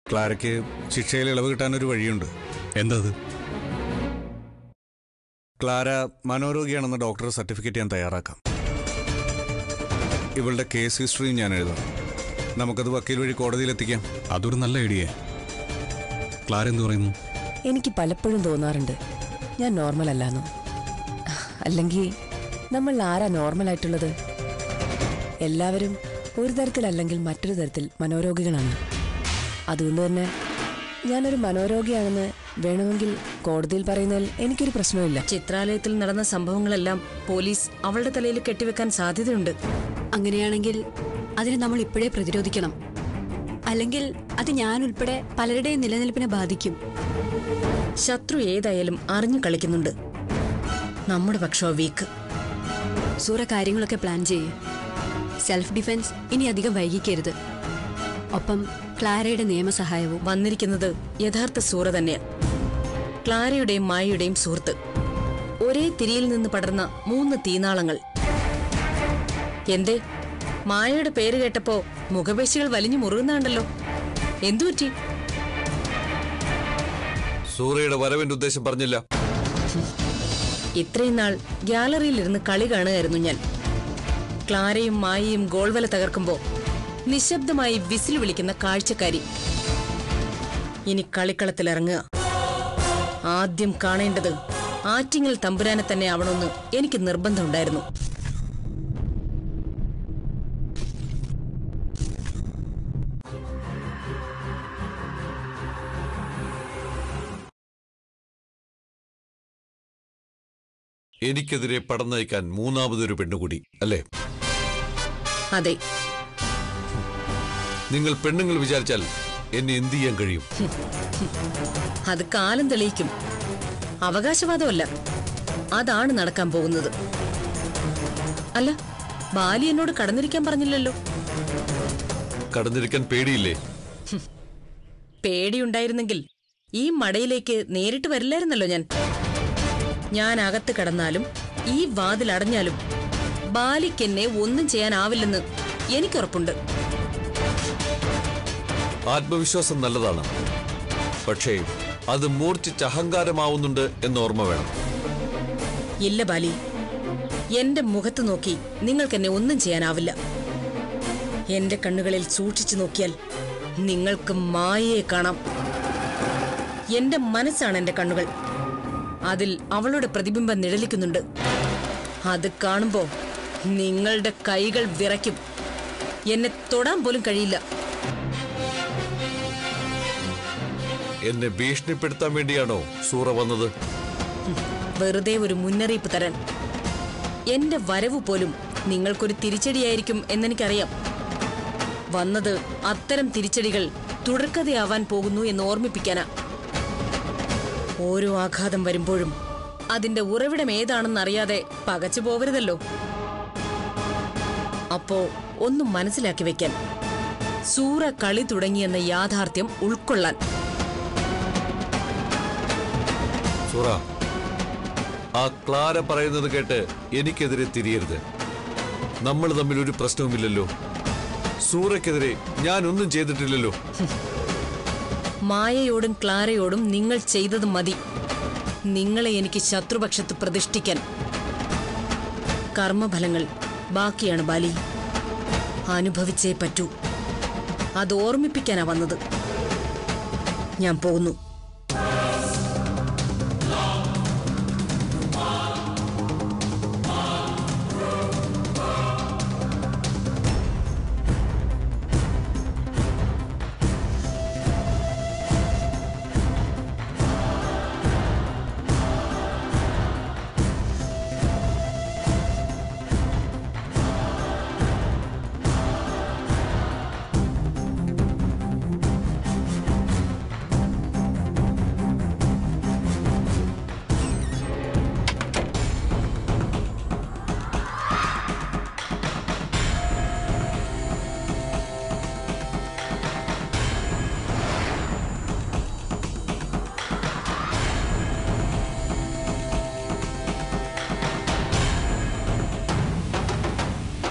ക്ലാരയ്ക്ക് ശിക്ഷയിൽ ഇളവ് കിട്ടാനൊരു വഴിയുണ്ട് എന്തത് ക്ലാര മനോരോഗിയാണെന്ന് ഡോക്ടർ സർട്ടിഫിക്കറ്റ് ഞാൻ തയ്യാറാക്കാം ഇവളുടെ കേസ് ഹിസ്റ്ററി ഞാൻ എഴുതാം നമുക്കത് വക്കീൽ വഴി കോടതിയിലെത്തിക്കാം അതൊരു നല്ല ഐഡിയ ക്ലാര എന്ത് പറയുന്നു എനിക്ക് പലപ്പോഴും തോന്നാറുണ്ട് ഞാൻ നോർമൽ അല്ലാന്നു അല്ലെങ്കിൽ നമ്മൾ ആരാ നോർമൽ ആയിട്ടുള്ളത് എല്ലാവരും ഒരു തരത്തിലല്ലെങ്കിൽ മറ്റൊരു തരത്തിൽ മനോരോഗികളാണ് അതുകൊണ്ട് തന്നെ ഞാനൊരു മനോരോഗിയാണെന്ന് വേണമെങ്കിൽ കോടതിയിൽ പറയുന്നതിൽ എനിക്കൊരു പ്രശ്നവുമില്ല ചിത്രാലയത്തിൽ നടന്ന സംഭവങ്ങളെല്ലാം പോലീസ് അവളുടെ തലയിൽ കെട്ടിവെക്കാൻ സാധ്യതയുണ്ട് അങ്ങനെയാണെങ്കിൽ അതിനെ നമ്മൾ ഇപ്പോഴേ പ്രതിരോധിക്കണം അല്ലെങ്കിൽ അത് ഞാൻ ഉൾപ്പെടെ പലരുടെയും നിലനിൽപ്പിനെ ബാധിക്കും ശത്രു ഏതായാലും അറിഞ്ഞു കളിക്കുന്നുണ്ട് നമ്മുടെ പക്ഷോ വീക്ക് സൂറ കാര്യങ്ങളൊക്കെ പ്ലാൻ ചെയ്യേ സെൽഫ് ഡിഫെൻസ് ഇനി അധികം വൈകിക്കരുത് ഒപ്പം ക്ലാരയുടെ നിയമസഹായവും വന്നിരിക്കുന്നത് യഥാർത്ഥ സൂറ തന്നെയാ ക്ലാരയുടെയും മായയുടെയും സുഹൃത്ത് ഒരേ തിരിയിൽ നിന്ന് പടർന്ന മൂന്ന് തീനാളങ്ങൾ എന്തേ മായയുടെ പേര് കേട്ടപ്പോ മുഖപേശികൾ വലിഞ്ഞു മുറുകുന്നുണ്ടല്ലോ എന്തുപറ്റി സൂറയുടെ വരവിന്റെ ഉദ്ദേശം പറഞ്ഞില്ല ഇത്രയും നാൾ ഗ്യാലറിയിലിരുന്ന് കളി കാണുകയായിരുന്നു ഞാൻ ക്ലാരയും മായയും ഗോൾവല തകർക്കുമ്പോ നിശബ്ദമായി വിസിൽ വിളിക്കുന്ന കാഴ്ചക്കാരി ഇനി കളിക്കളത്തിലിറങ്ങുക ആദ്യം കാണേണ്ടത് ആറ്റിങ്ങൽ തമ്പുരാനെ തന്നെ ആവണമെന്ന് എനിക്ക് നിർബന്ധമുണ്ടായിരുന്നു എനിക്കെതിരെ പടം നയിക്കാൻ മൂന്നാമതൊരു പെണ്ണുകൂടി അല്ലേ അതെ നിങ്ങൾ പെണ്ണുങ്ങൾ വിചാരിച്ചാൽ എന്നെ എന്ത് ചെയ്യാൻ കഴിയും അത് കാലം തെളിയിക്കും അവകാശവാദമല്ല അതാണ് നടക്കാൻ പോകുന്നത് അല്ല ബാലി എന്നോട് കടന്നിരിക്കാൻ പറഞ്ഞില്ലല്ലോ കടന്നിരിക്കാൻ പേടിയില്ലേ പേടിയുണ്ടായിരുന്നെങ്കിൽ ഈ മടയിലേക്ക് നേരിട്ട് വരില്ലായിരുന്നല്ലോ ഞാൻ ഞാൻ അകത്ത് കടന്നാലും ഈ വാതിൽ അടഞ്ഞാലും ബാലിക്കെന്നെ ഒന്നും ചെയ്യാനാവില്ലെന്ന് എനിക്കുറപ്പുണ്ട് ആത്മവിശ്വാസം നല്ലതാണ് പക്ഷേ അത് മൂർച്ഛിച്ച് അഹങ്കാരമാവുന്നുണ്ട് എന്ന് ഓർമ്മ വേണം ഇല്ല ബാലി എന്റെ മുഖത്ത് നോക്കി നിങ്ങൾക്കെന്നെ ഒന്നും ചെയ്യാനാവില്ല എന്റെ കണ്ണുകളിൽ സൂക്ഷിച്ചു നോക്കിയാൽ നിങ്ങൾക്ക് മായയെ കാണാം എന്റെ മനസ്സാണ് എന്റെ കണ്ണുകൾ അതിൽ അവളുടെ പ്രതിബിംബം നിഴലിക്കുന്നുണ്ട് അത് കാണുമ്പോ നിങ്ങളുടെ കൈകൾ വിറയ്ക്കും എന്നെ തൊടാൻ പോലും കഴിയില്ല എന്നെ ഭീഷണിപ്പെടുത്താൻ വേണ്ടിയാണോ സൂറ വന്നത് വെറുതെ ഒരു മുന്നറിയിപ്പ് തരാൻ എന്റെ വരവ് പോലും നിങ്ങൾക്കൊരു തിരിച്ചടിയായിരിക്കും എന്നെനിക്കറിയാം വന്നത് അത്തരം തിരിച്ചടികൾ തുടർക്കഥയാവാൻ പോകുന്നു എന്ന് ഓർമ്മിപ്പിക്കാനാ ഓരോ ആഘാതം വരുമ്പോഴും അതിന്റെ ഉറവിടം ഏതാണെന്നറിയാതെ പകച്ചു പോവരുതല്ലോ അപ്പോ ഒന്നും മനസ്സിലാക്കി വെക്കാൻ സൂറ കളി തുടങ്ങിയെന്ന യാഥാർത്ഥ്യം ഉൾക്കൊള്ളാൻ സൂറ ആ ക്ലാര പറയുന്നത് കേട്ട് എനിക്കെതിരെ തിരിയരുത് നമ്മൾ തമ്മിൽ ഒരു പ്രശ്നവുമില്ലല്ലോ സൂറയ്ക്കെതിരെ ഞാനൊന്നും ചെയ്തിട്ടില്ലല്ലോ മായയോടും ക്ലാരയോടും നിങ്ങൾ ചെയ്തത് മതി നിങ്ങളെ എനിക്ക് ശത്രുപക്ഷത്ത് പ്രതിഷ്ഠിക്കാൻ കർമ്മഫലങ്ങൾ ബാക്കിയാണ് ബാലി അനുഭവിച്ചേ പറ്റൂ അത് ഓർമ്മിപ്പിക്കാനാ വന്നത് ഞാൻ പോകുന്നു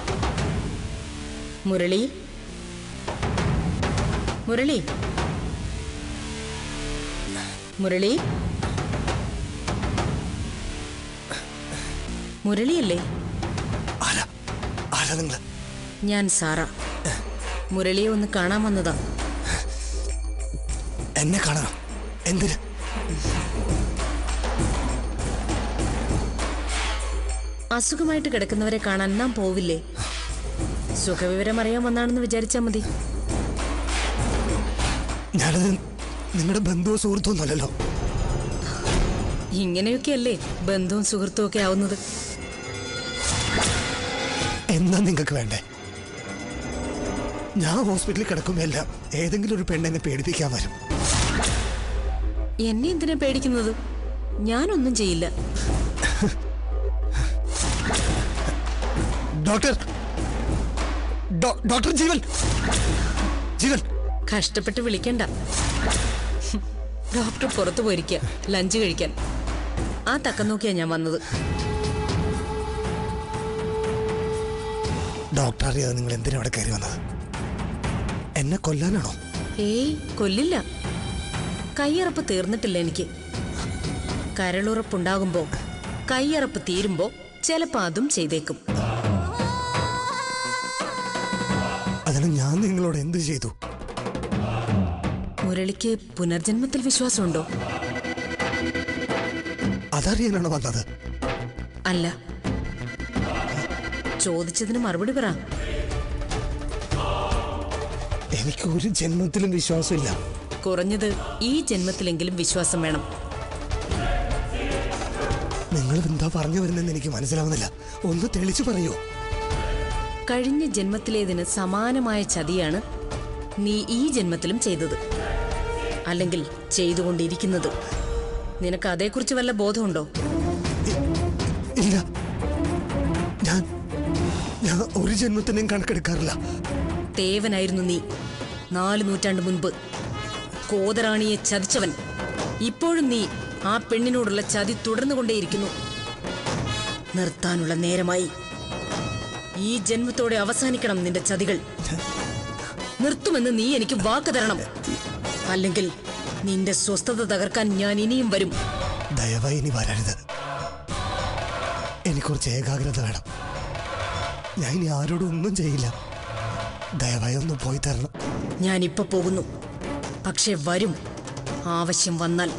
മുരളി മുരളി മുരളി മുരളിയല്ലേ ആരാ ആരാ നിങ്ങള് ഞാൻ സാറ മുരളിയെ ഒന്ന് കാണാൻ വന്നതാ എന്നെ കാണണം എന്തിന് അസുഖമായിട്ട് കിടക്കുന്നവരെ കാണാൻ നാം പോവില്ലേ സുഖവിവരം അറിയാൻ വന്നാണെന്ന് വിചാരിച്ചാ മതി ഞാനത് നിങ്ങളുടെ ബന്ധുവോ സുഹൃത്തോ ഒന്നുമല്ലല്ലോ ഇങ്ങനെയൊക്കെയല്ലേ ബന്ധുവും സുഹൃത്തും ഒക്കെ ആവുന്നത് എന്നാ നിങ്ങൾക്ക് വേണ്ടേ ഞാൻ ഹോസ്പിറ്റലിൽ കിടക്കുമ്പോ എല്ലാം ഏതെങ്കിലും ഒരു പെണ്ണെന്നെ പേടിപ്പിക്കാൻ വരും എന്നെ എന്തിനാ പേടിക്കുന്നത് ഞാനൊന്നും ചെയ്യില്ല ഡോക്ടർ ഡോ- ഡോക്ടർ ജീവൻ ജീവൻ കഷ്ടപ്പെട്ട് വിളിക്കണ്ട ഡോക്ടർ പുറത്തു പോയിരിക്കുക ലഞ്ച് കഴിക്കാൻ ആ തക്കം നോക്കിയാ ഞാൻ വന്നത് ഡോക്ടർ അറിയാതെ നിങ്ങൾ എന്തിനാ അവിടെ കയറി വന്നത് എന്നെ കൊല്ലാനാണോ ഏയ് കൊല്ലില്ല കയ്യറപ്പ് തീർന്നിട്ടില്ല എനിക്ക് കരളുറപ്പുണ്ടാകുമ്പോ കയ്യറപ്പ് തീരുമ്പോ ചിലപ്പോ അതും ചെയ്തേക്കും അതിന് ഞാൻ നിങ്ങളോട് എന്ത് ചെയ്തു മുരളിക്ക് പുനർജന്മത്തിൽ വിശ്വാസമുണ്ടോ അതറിയാനാണ് വന്നത് അല്ല ചോദിച്ചതിന് മറുപടി പറ എനിക്ക് ഒരു ജന്മത്തിലും വിശ്വാസമില്ല കുറഞ്ഞത് ഈ ജന്മത്തിലെങ്കിലും വിശ്വാസം വേണം നിങ്ങൾ എന്താ പറഞ്ഞു വരുന്നെന്ന് എനിക്ക് മനസ്സിലാവുന്നില്ല ഒന്ന് തെളിച്ചു പറയൂ കഴിഞ്ഞ ജന്മത്തിലേതിന് സമാനമായ ചതിയാണ് നീ ഈ ജന്മത്തിലും ചെയ്തത് അല്ലെങ്കിൽ ചെയ്തുകൊണ്ടിരിക്കുന്നത് നിനക്ക് അതേക്കുറിച്ച് വല്ല ബോധമുണ്ടോ ഇല്ല ഞാൻ ഞാൻ ഒരു ജന്മത്തിനെയും കണക്കെടുക്കാറില്ല തേവനായിരുന്നു നീ നാല് നൂറ്റാണ്ട് മുൻപ് കോതറാണിയെ ചതിച്ചവൻ ഇപ്പോഴും നീ ആ പെണ്ണിനോടുള്ള ചതി തുടർന്നുകൊണ്ടേയിരിക്കുന്നു നിർത്താനുള്ള നേരമായി ഈ ജന്മത്തോടെ അവസാനിക്കണം നിന്റെ ചതികൾ നിർത്തുമെന്ന് നീ എനിക്ക് വാക്ക് തരണം അല്ലെങ്കിൽ നിന്റെ സ്വസ്ഥത തകർക്കാൻ ഞാൻ ഇനിയും വരും ദയവായി ഇനി വരരുത് എനിക്ക് കുറച്ച് ഏകാഗ്രത വേണം ഞാൻ ഇനി ആരോടും ഒന്നും ചെയ്യില്ല ദയവായി ഒന്ന് പോയി തരണം ഞാൻ ഇപ്പൊ പോകുന്നു പക്ഷെ വരും ആവശ്യം വന്നാൽ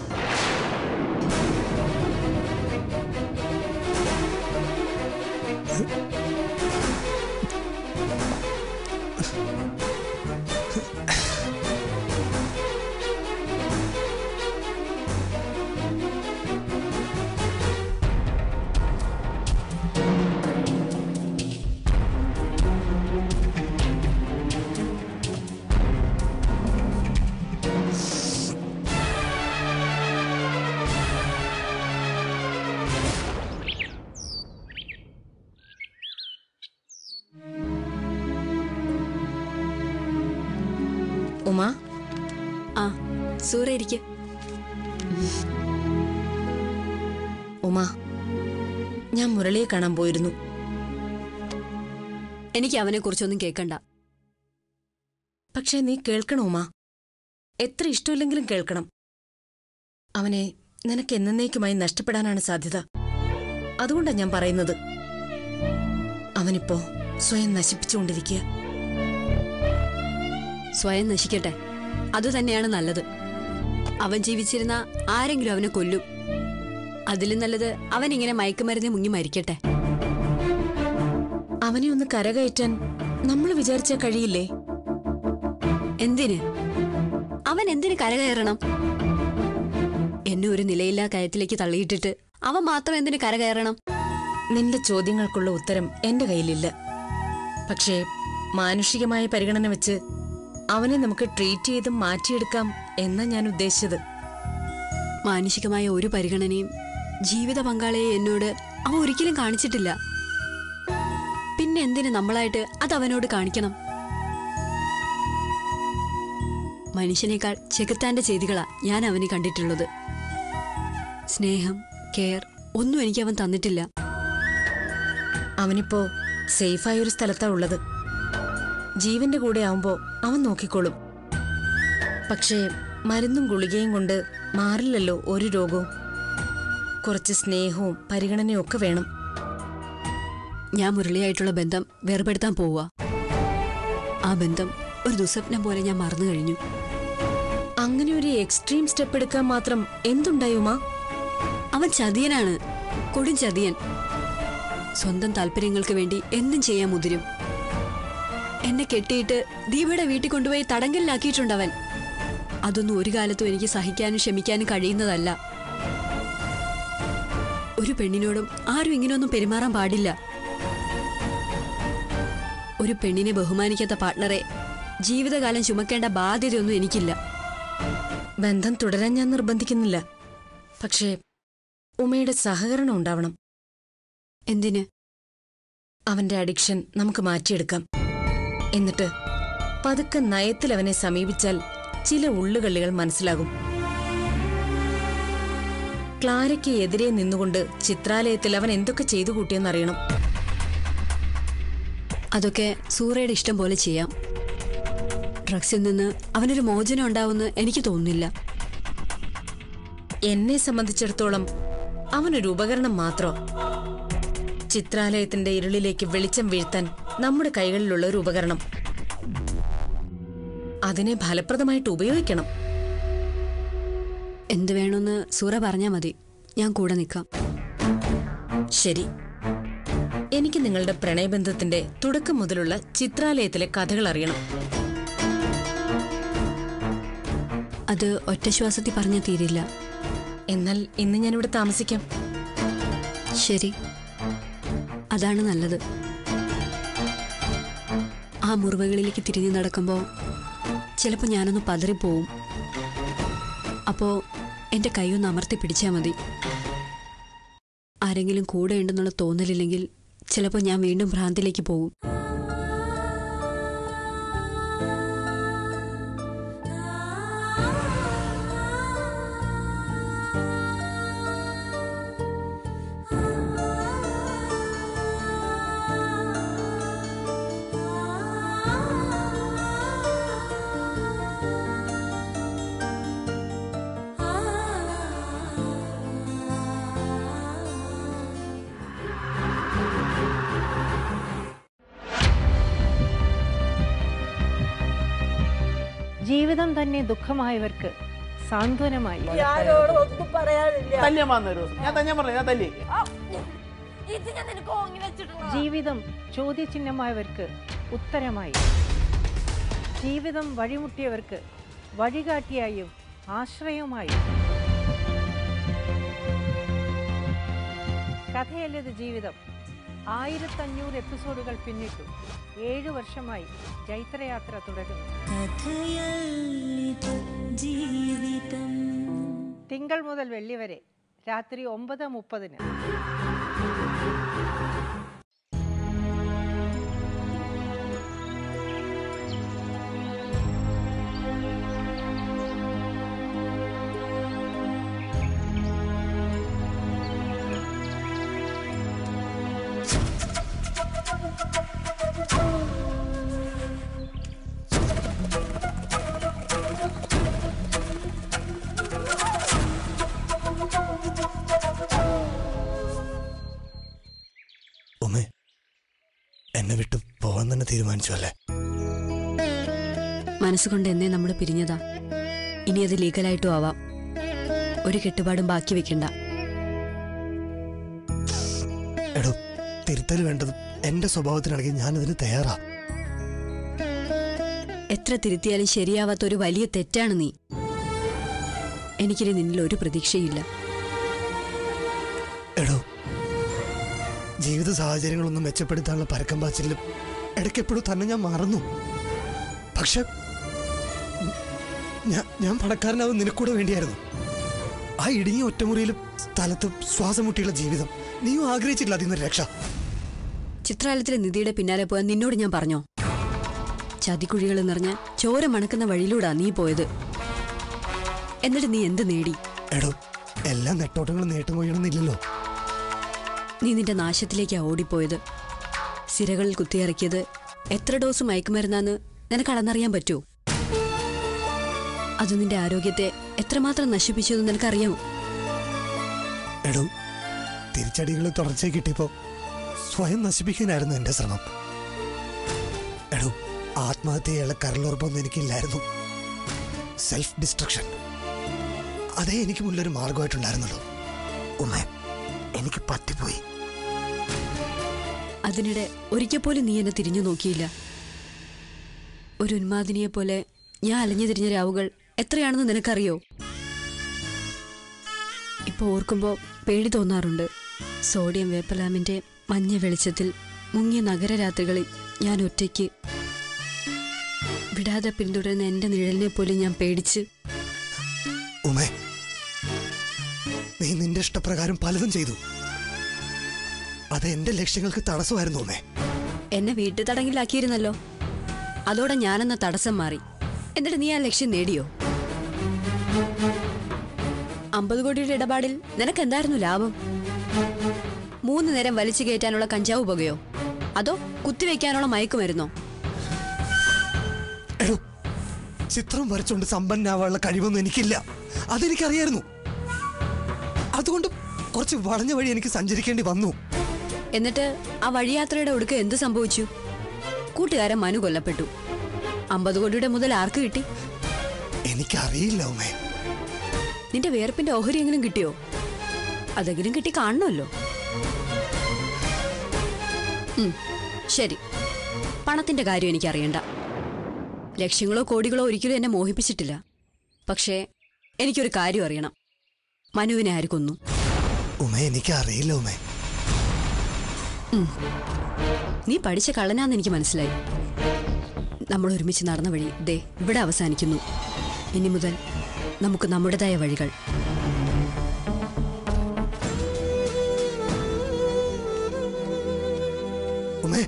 ഉമ ആ സൂറ ഇരിക്കെ ഉമ ഞാൻ മുരളിയെ കാണാൻ പോയിരുന്നു എനിക്ക് അവനെ കുറിച്ചൊന്നും കേൾക്കണ്ട പക്ഷേ നീ കേൾക്കണം ഉമ എത്ര ഇഷ്ടമില്ലെങ്കിലും കേൾക്കണം അവനെ നിനക്ക് എന്നേക്കുമായി നഷ്ടപ്പെടാനാണ് സാധ്യത അതുകൊണ്ടാണ് ഞാൻ പറയുന്നത് അവനിപ്പോ സ്വയം നശിപ്പിച്ചുകൊണ്ടിരിക്കുക സ്വയം നശിക്കട്ടെ അതുതന്നെയാണ് നല്ലത് അവൻ ജീവിച്ചിരുന്ന ആരെങ്കിലും അവനെ കൊല്ലും അതിലും നല്ലത് അവൻ ഇങ്ങനെ മയക്കുമരുന്ന് മുങ്ങി മരിക്കട്ടെ അവനെ ഒന്ന് കരകയറ്റാൻ നമ്മൾ വിചാരിച്ചാൽ കഴിയില്ലേ എന്തിന് അവൻ എന്തിന് കരകയറണം എന്നെ ഒരു നിലയില്ലാ കയത്തിലേക്ക് തള്ളിയിട്ടിട്ട് അവൻ മാത്രം എന്തിന് കരകയറണം നിന്റെ ചോദ്യങ്ങൾക്കുള്ള ഉത്തരം എന്റെ കയ്യിലില്ല പക്ഷേ മാനുഷികമായ പരിഗണന വെച്ച് അവനെ നമുക്ക് ട്രീറ്റ് ചെയ്ത് മാറ്റിയെടുക്കാം എന്നാ ഞാൻ ഉദ്ദേശിച്ചത് മാനുഷികമായ ഒരു പരിഗണനയും ജീവിത പങ്കാളിയെ എന്നോട് അവൻ ഒരിക്കലും കാണിച്ചിട്ടില്ല പിന്നെ എന്തിന് നമ്മളായിട്ട് അത് അവനോട് കാണിക്കണം മനുഷ്യനേക്കാൾ ചെകുത്താന്റെ ചെയ്തികളാ ഞാൻ അവന് കണ്ടിട്ടുള്ളത് സ്നേഹം കെയർ ഒന്നും എനിക്ക് അവൻ തന്നിട്ടില്ല അവനിപ്പോ സേഫായ ഒരു സ്ഥലത്താ ഉള്ളത് ജീവന്റെ കൂടെ ആവുമ്പോ അവൻ നോക്കിക്കോളും പക്ഷേ മരുന്നും ഗുളികയും കൊണ്ട് മാറില്ലല്ലോ ഒരു രോഗവും കുറച്ച് സ്നേഹവും പരിഗണനയും ഒക്കെ വേണം ഞാൻ മുരളിയായിട്ടുള്ള ബന്ധം വേർപെടുത്താൻ പോവുക ആ ബന്ധം ഒരു ദുസ്വപ്നം പോലെ ഞാൻ മറന്നു കഴിഞ്ഞു അങ്ങനെ ഒരു എക്സ്ട്രീം സ്റ്റെപ്പ് എടുക്കാൻ മാത്രം എന്തുണ്ടായുമാ അവൻ ചതിയനാണ് കൊടും ചതിയൻ സ്വന്തം താല്പര്യങ്ങൾക്ക് വേണ്ടി എന്തും ചെയ്യാൻ മുതിരും എന്നെ കെട്ടിയിട്ട് ദീപയുടെ വീട്ടിൽ കൊണ്ടുപോയി തടങ്കലിലാക്കിയിട്ടുണ്ട് അവൻ അതൊന്നും ഒരു കാലത്തും എനിക്ക് സഹിക്കാനും ക്ഷമിക്കാനും കഴിയുന്നതല്ല ഒരു പെണ്ണിനോടും ആരും ഇങ്ങനെയൊന്നും പെരുമാറാൻ പാടില്ല ഒരു പെണ്ണിനെ ബഹുമാനിക്കാത്ത പാർട്ട്ണറെ ജീവിതകാലം ചുമക്കേണ്ട ബാധ്യതയൊന്നും എനിക്കില്ല ബന്ധം തുടരാൻ ഞാൻ നിർബന്ധിക്കുന്നില്ല പക്ഷേ ഉമയുടെ സഹകരണം ഉണ്ടാവണം എന്തിന് അവന്റെ അഡിക്ഷൻ നമുക്ക് മാറ്റിയെടുക്കാം എന്നിട്ട് പതുക്കെ നയത്തിൽ അവനെ സമീപിച്ചാൽ ചില ഉള്ളുകള്ളികൾ മനസ്സിലാകും ക്ലാരയ്ക്ക് എതിരെ നിന്നുകൊണ്ട് ചിത്രാലയത്തിൽ അവൻ എന്തൊക്കെ ചെയ്തു കൂട്ടിയെന്നറിയണം അതൊക്കെ സൂറയുടെ ഇഷ്ടം പോലെ ചെയ്യാം ഡ്രഗ്സിൽ നിന്ന് അവനൊരു മോചനം ഉണ്ടാവുമെന്ന് എനിക്ക് തോന്നുന്നില്ല എന്നെ സംബന്ധിച്ചിടത്തോളം അവനൊരു ഉപകരണം മാത്രം ചിത്രാലയത്തിന്റെ ഇരുളിലേക്ക് വെളിച്ചം വീഴ്ത്താൻ നമ്മുടെ കൈകളിലുള്ള ഒരു ഉപകരണം അതിനെ ഫലപ്രദമായിട്ട് ഉപയോഗിക്കണം എന്ത് വേണമെന്ന് സൂറ പറഞ്ഞാൽ മതി ഞാൻ കൂടെ നിൽക്കാം ശരി എനിക്ക് നിങ്ങളുടെ പ്രണയബന്ധത്തിന്റെ തുടക്കം മുതലുള്ള ചിത്രാലയത്തിലെ കഥകൾ അറിയണം അത് ഒറ്റ ശ്വാസത്തിൽ പറഞ്ഞാൽ തീരില്ല എന്നാൽ ഇന്ന് ഞാനിവിടെ താമസിക്കാം ശരി അതാണ് നല്ലത് ആ മുറിവുകളിലേക്ക് തിരിഞ്ഞു നടക്കുമ്പോൾ ചിലപ്പോൾ ഞാനൊന്ന് പതറിപ്പോവും അപ്പോൾ എൻ്റെ കൈയൊന്ന് അമർത്തി പിടിച്ചാൽ മതി ആരെങ്കിലും കൂടെ ഉണ്ടെന്നുള്ള തോന്നലില്ലെങ്കിൽ ചിലപ്പോൾ ഞാൻ വീണ്ടും ഭ്രാന്തിലേക്ക് പോകും ജീവിതം തന്നെ ദുഃഖമായവർക്ക് സാന്ത്വനമായി തല്ലിയമ്മാന്ന് ഒരു ദിവസം ഞാൻ തന്നെ പറഞ്ഞു ഞാൻ തല്ലി ജീവിതം ചോദ്യചിഹ്നമായവർക്ക് ഉത്തരമായി ജീവിതം വഴിമുട്ടിയവർക്ക് വഴികാട്ടിയായും ആശ്രയവുമായും കഥയല്ലത് ജീവിതം ആയിരത്തഞ്ഞൂറ് എപ്പിസോഡുകൾ പിന്നിട്ടു ഏഴു വർഷമായി ജൈത്രയാത്ര തുടരുന്നു തിങ്കൾ മുതൽ വെള്ളി വരെ രാത്രി ഒമ്പത് മുപ്പതിന് ഉമ്മേ എന്നെ വിട്ട് പോകാൻ തന്നെ തീരുമാനിച്ചു അല്ലേ മനസ്സുകൊണ്ട് എന്നേ നമ്മൾ പിരിഞ്ഞതാ ഇനി അത് ലീഗലായിട്ടും ആവാം ഒരു കെട്ടുപാടും ബാക്കി വെക്കണ്ട എടോ തിരുത്തൽ വേണ്ടത് എന്റെ സ്വഭാവത്തിനാണെങ്കിൽ ഞാനതിന് തയ്യാറാ എത്ര തിരുത്തിയാലും ശരിയാവാത്ത ഒരു വലിയ തെറ്റാണ് നീ എനിക്കിനി നിന്നിൽ ഒരു പ്രതീക്ഷയില്ല എടോ ജീവിത സാഹചര്യങ്ങളൊന്നും മെച്ചപ്പെടുത്താനുള്ള പരക്കം പാച്ചിലും ഇടയ്ക്കെപ്പോഴും തന്നെ ഞാൻ മറന്നു പക്ഷെ ഞാൻ ഞാൻ പണക്കാരനാവും നിനക്കൂടെ വേണ്ടിയായിരുന്നു ആ ഇടുങ്ങിയ ഒറ്റമുറിയിലും സ്ഥലത്ത് ശ്വാസം മുട്ടിയുള്ള ജീവിതം നീയും ആഗ്രഹിച്ചിട്ടില്ല അതിൽ നിന്ന് രക്ഷ ചിത്രാലയത്തിലെ നിധിയുടെ പിന്നാലെ പോയാൽ നിന്നോട് ഞാൻ പറഞ്ഞോ ചതിക്കുഴികൾ നിറഞ്ഞ ചോര മണക്കുന്ന വഴിയിലൂടാ നീ പോയത് എന്നിട്ട് നീ എന്ത് നേടി എടോ എല്ലാ നെട്ടോട്ടങ്ങളും നേട്ടം കൊയ്യണമെന്നില്ലല്ലോ നീ നിന്റെ നാശത്തിലേക്കാ ഓടിപ്പോയത് സിരകളിൽ കുത്തിയിറക്കിയത് എത്ര ഡോസ് മയക്കുമരുന്നാന്ന് നിനക്ക് അളന്നറിയാൻ പറ്റുമോ അത് നിന്റെ ആരോഗ്യത്തെ എത്രമാത്രം നശിപ്പിച്ചു എന്ന് നിനക്കറിയാമോ എടോ തിരിച്ചടികൾ തുടർച്ചയായി കിട്ടിയപ്പോ സ്വയം നശിപ്പിക്കാനായിരുന്നു എന്റെ ശ്രമം എടോ ആത്മഹത്യയുള്ള കരളുറപ്പൊന്നും എനിക്കില്ലായിരുന്നു സെൽഫ് ഡിസ്ട്രക്ഷൻ അതേ എനിക്ക് മുന്നിലൊരു മാർഗമായിട്ടുണ്ടായിരുന്നുള്ളൂ ഉമ്മ എനിക്ക് പറ്റിപ്പോയി അതിനിടെ ഒരിക്കൽ പോലും നീ എന്നെ തിരിഞ്ഞു നോക്കിയില്ല ഒരു ഉന്മാദിനിയെ പോലെ ഞാൻ അലഞ്ഞു തിരിഞ്ഞ രാവുകൾ എത്രയാണെന്ന് നിനക്കറിയോ ഇപ്പൊ ഓർക്കുമ്പോ പേടി തോന്നാറുണ്ട് സോഡിയം വേപ്പലാമിന്റെ മഞ്ഞ വെളിച്ചത്തിൽ മുങ്ങിയ നഗരരാത്രികളിൽ ഞാൻ ഒറ്റയ്ക്ക് വിടാതെ പിന്തുടരുന്ന എന്റെ നിഴലിനെ പോലും ഞാൻ പേടിച്ച് ഉമേ നീ നിന്റെ ഇഷ്ടപ്രകാരം പലതും ചെയ്തു അത് എന്റെ ലക്ഷ്യങ്ങൾക്ക് തടസ്സമായിരുന്നു ഉമേ എന്നെ വീട്ടു തടങ്കിലാക്കിയിരുന്നല്ലോ അതോടെ ഞാനെന്ന തടസ്സം മാറി എന്നിട്ട് നീ ആ ലക്ഷ്യം നേടിയോ അമ്പത് കോടിയുടെ ഇടപാടിൽ നിനക്ക് എന്തായിരുന്നു ലാഭം മൂന്ന് നേരം വലിച്ചു കയറ്റാനുള്ള കഞ്ചാവ് പുകയോ അതോ കുത്തിവെക്കാനുള്ള മയക്കുമരുന്നോ എടോ ചിത്രം വരച്ചുകൊണ്ട് സമ്പന്നാവാനുള്ള കഴിവൊന്നും എനിക്കില്ല അതെനിക്കറിയായിരുന്നു അതുകൊണ്ട് കുറച്ച് വളഞ്ഞ വഴി എനിക്ക് സഞ്ചരിക്കേണ്ടി വന്നു എന്നിട്ട് ആ വഴിയാത്രയുടെ ഒടുക്ക് എന്ത് സംഭവിച്ചു കൂട്ടുകാരൻ മനു കൊല്ലപ്പെട്ടു അമ്പത് കോടിയുടെ മുതൽ ആർക്ക് കിട്ടി എനിക്കറിയില്ല ഉമേ നിന്റെ വേർപ്പിന്റെ ഓഹരിയെങ്കിലും കിട്ടിയോ അതെങ്കിലും കിട്ടി കാണണമല്ലോ ഉം, ശരി പണത്തിന്റെ കാര്യം എനിക്കറിയണ്ട ലക്ഷ്യങ്ങളോ കോടികളോ ഒരിക്കലും എന്നെ മോഹിപ്പിച്ചിട്ടില്ല പക്ഷേ എനിക്കൊരു കാര്യം അറിയണം മനുവിനെ ആര് കൊന്നു ഉമേ എനിക്കറിയില്ല ഉമേ നീ പഠിച്ച കള്ളനാന്ന് എനിക്ക് മനസ്സിലായി നമ്മൾ ഒരുമിച്ച് നടന്ന വഴി ദേ ഇവിടെ അവസാനിക്കുന്നു ഇനി മുതൽ നമുക്ക് നമ്മുടേതായ വഴികൾ ഉമേ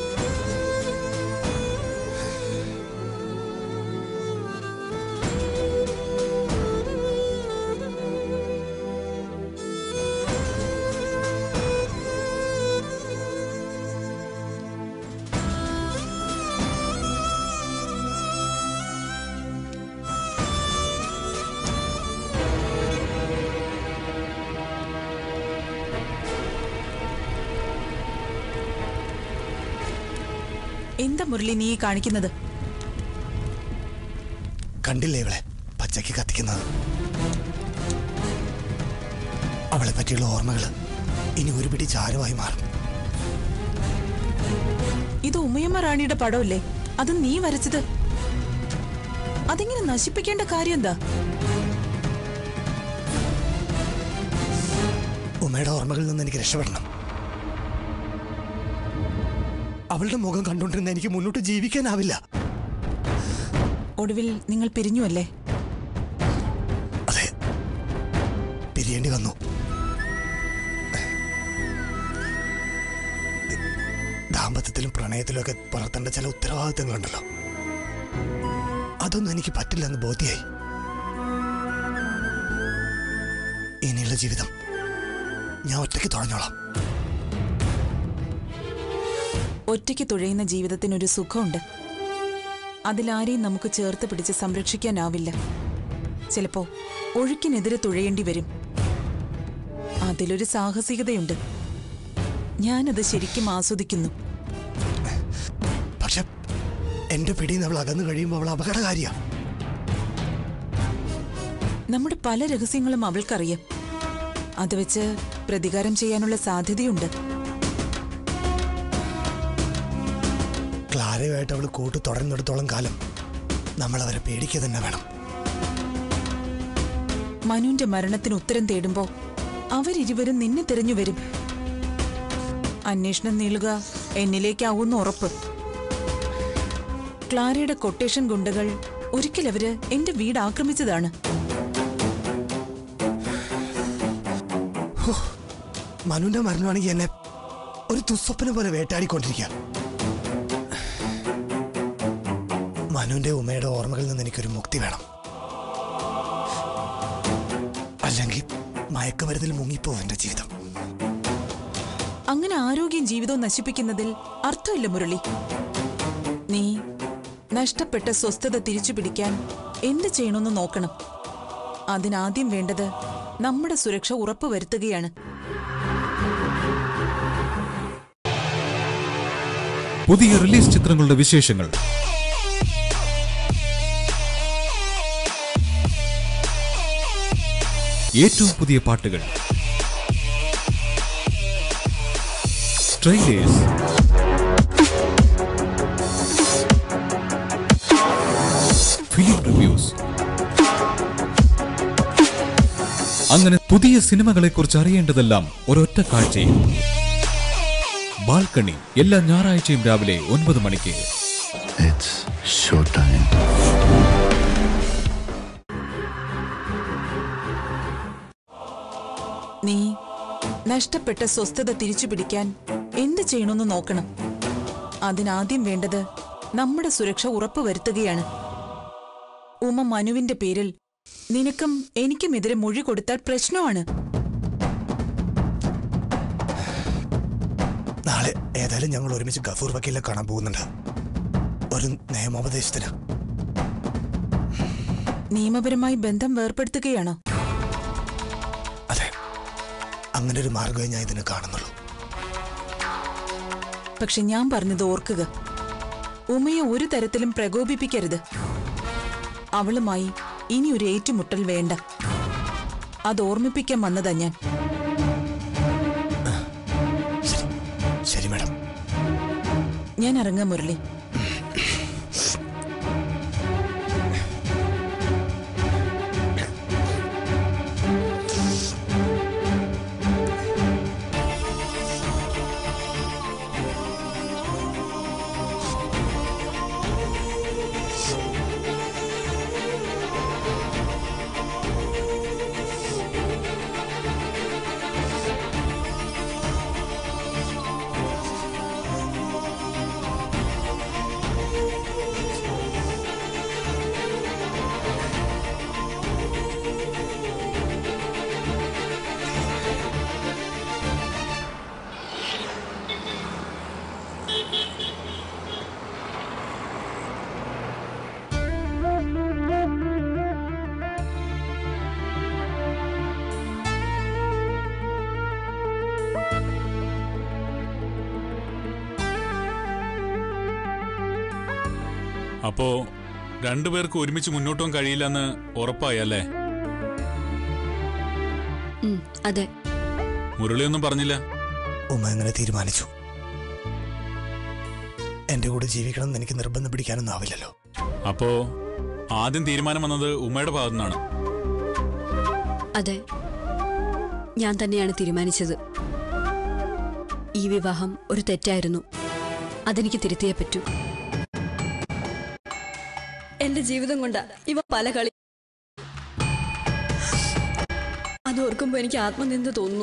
എന്താ മുരളി നീ ഈ കാണിക്കുന്നത് കണ്ടില്ലേ ഇവളെ പച്ചയ്ക്ക് കത്തിക്കുന്നത് അവളെ പറ്റിയുള്ള ഓർമ്മകള് ഇനി ഒരു പിടി ചാരമായി മാറും ഇത് ഉമ്മയമ്മ റാണിയുടെ പടമല്ലേ അത് നീ വരച്ചത് അതിങ്ങനെ നശിപ്പിക്കേണ്ട കാര്യം എന്താ ഉമ്മയുടെ ഓർമ്മകളിൽ നിന്ന് എനിക്ക് രക്ഷപ്പെടണം അവളുടെ മുഖം കണ്ടുകൊണ്ടിരുന്ന എനിക്ക് മുന്നോട്ട് ജീവിക്കാനാവില്ല ഒടുവിൽ നിങ്ങൾ പിരിഞ്ഞുവല്ലേ അതെ പിരിയേണ്ടി വന്നു ദാമ്പത്യത്തിലും പ്രണയത്തിലും ഒക്കെ പുലർത്തേണ്ട ചില ഉത്തരവാദിത്തങ്ങളുണ്ടല്ലോ അതൊന്നും എനിക്ക് പറ്റില്ലെന്ന് ബോധ്യായി ഇനിയുള്ള ജീവിതം ഞാൻ ഒറ്റയ്ക്ക് തുഴഞ്ഞോളാം ഒറ്റയ്ക്ക് തുഴയുന്ന ജീവിതത്തിനൊരു സുഖമുണ്ട് അതിലാരെയും നമുക്ക് ചേർത്ത് പിടിച്ച് സംരക്ഷിക്കാനാവില്ല ചിലപ്പോ ഒഴുക്കിനെതിരെ തുഴയേണ്ടി വരും അതിലൊരു സാഹസികതയുണ്ട് ഞാനത് ശരിക്കും ആസ്വദിക്കുന്നു പക്ഷെ എന്റെ പിടിയിൽ നിന്ന് അവൾ അകന്നു കഴിയുമ്പോൾ അവൾ അപകടകാരിയാ നമ്മുടെ പല രഹസ്യങ്ങളും അവൾക്കറിയാം അത് വെച്ച് പ്രതികാരം ചെയ്യാനുള്ള സാധ്യതയുണ്ട് ക്ലാരയുമായിട്ട് അവൾ കൂട്ട് തുടരുന്നിടത്തോളം കാലം നമ്മൾ അവരെ പേടിക്കുക തന്നെ വേണം മനുവിന്റെ മരണത്തിന് ഉത്തരം തേടുമ്പോ അവരിരുവരും നിന്നെ തിരഞ്ഞു വരും അന്വേഷണം നീളുക എന്നിലേക്കാവുന്ന ഉറപ്പ് ക്ലാരയുടെ കൊട്ടേഷൻ ഗുണ്ടകൾ ഒരിക്കൽ അവര് എന്റെ വീട് ആക്രമിച്ചതാണ് മനുവിന്റെ മരണമാണെങ്കിൽ എന്നെ ഒരു ദുസ്വപ്നം പോലെ വേട്ടാടിക്കൊണ്ടിരിക്കുക മനുവിന്റെ ഉമ്മയുടെ ഓർമ്മകളിൽ നിന്ന് എനിക്കൊരു മുക്തി വേണം അല്ലെങ്കിൽ മയക്കുമരുന്നിൽ മുങ്ങിപ്പോവും എന്റെ ജീവിതം അങ്ങനെ ആരോഗ്യം ജീവിതവും നശിപ്പിക്കുന്നതിൽ അർത്ഥമില്ല മുരളി നീ നഷ്ടപ്പെട്ട സ്വസ്ഥത തിരിച്ചു പിടിക്കാൻ എന്ത് ചെയ്യണമെന്ന് നോക്കണം അതിനാദ്യം വേണ്ടത് നമ്മുടെ സുരക്ഷ ഉറപ്പുവരുത്തുകയാണ് പുതിയ റിലീസ് ചിത്രങ്ങളുടെ വിശേഷങ്ങൾ ഏറ്റവും പുതിയ പാട്ടുകൾ ട്രെയിലേഴ്സ് ഫിലിം റിവ്യൂസ് അങ്ങനെ പുതിയ സിനിമകളെക്കുറിച്ച് അറിയേണ്ടതെല്ലാം ഒരൊറ്റ കാഴ്ചയിൽ ബാൽക്കണി എല്ലാ ഞായറാഴ്ചയും രാവിലെ ഒൻപത് മണിക്ക് It's showtime. നീ നഷ്ടപ്പെട്ട സ്വസ്ഥത തിരിച്ചു പിടിക്കാൻ എന്ത് ചെയ്യണമെന്ന് നോക്കണം അതിനാദ്യം വേണ്ടത് നമ്മുടെ സുരക്ഷ ഉറപ്പുവരുത്തുകയാണ് ഉമ മനുവിന്റെ പേരിൽ നിനക്കും എനിക്കുമെതിരെ മൊഴി കൊടുത്താൽ പ്രശ്നമാണ് നാളെ ഏതായാലും ഞങ്ങൾ ഒരുമിച്ച് ഗഫൂർ വക്കീലെ കാണാൻ പോകുന്നുണ്ട് ഒരു നിയമോപദേശത്തിന് നിയമപരമായി ബന്ധം വേർപ്പെടുത്തുകയാണോ അതെ അങ്ങനെ ഒരു മാർഗമേ ഞാൻ ഇതിന് കാണുന്നുള്ളൂ പക്ഷെ ഞാൻ പറഞ്ഞത് ഓർക്കുക ഉമയെ ഒരു തരത്തിലും പ്രകോപിപ്പിക്കരുത് അവളുമായി ഇനി ഒരു ഏറ്റുമുട്ടൽ വേണ്ട അത് ഓർമ്മിപ്പിക്കാൻ വന്നതാ ഞാൻ ശരി മാഡം ഞാൻ ഇറങ്ങാം മുരളി അപ്പോ രണ്ടുപേർക്ക് ഒരുമിച്ച് മുന്നോട്ട് പോകാൻ കഴിയില്ലെന്ന് ഉറപ്പായി അല്ലേ ഉം, അതെ മുരളിയൊന്നും പറഞ്ഞില്ല ഉമ്മ അങ്ങനെ തീരുമാനിച്ചു എന്റെ കൂടെ ജീവിക്കണം എന്ന് എനിക്ക് നിർബന്ധം പിടിക്കാനൊന്നും ആവില്ലല്ലോ അപ്പോ ആദ്യം തീരുമാനം വന്നത് ഉമ്മയുടെ ഭാഗത്തു നിന്നാണ് അതെ ഞാൻ തന്നെയാണ് തീരുമാനിച്ചത് ഈ വിവാഹം ഒരു തെറ്റായിരുന്നു അതെനിക്ക് തിരുത്തിയേ പറ്റൂ എന്റെ ജീവിതം കൊണ്ടാ ഇവ പല കളി അത് ഓർക്കുമ്പോ എനിക്ക് ആത്മനിന്ദ തോന്നുന്നു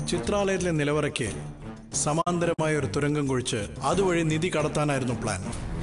ചിത്രാലയത്തിലെ നിലവറയ്ക്ക് സമാന്തരമായ ഒരു തുരങ്കം കുഴിച്ച് അതുവഴി നിധി കടത്താനായിരുന്നു പ്ലാൻ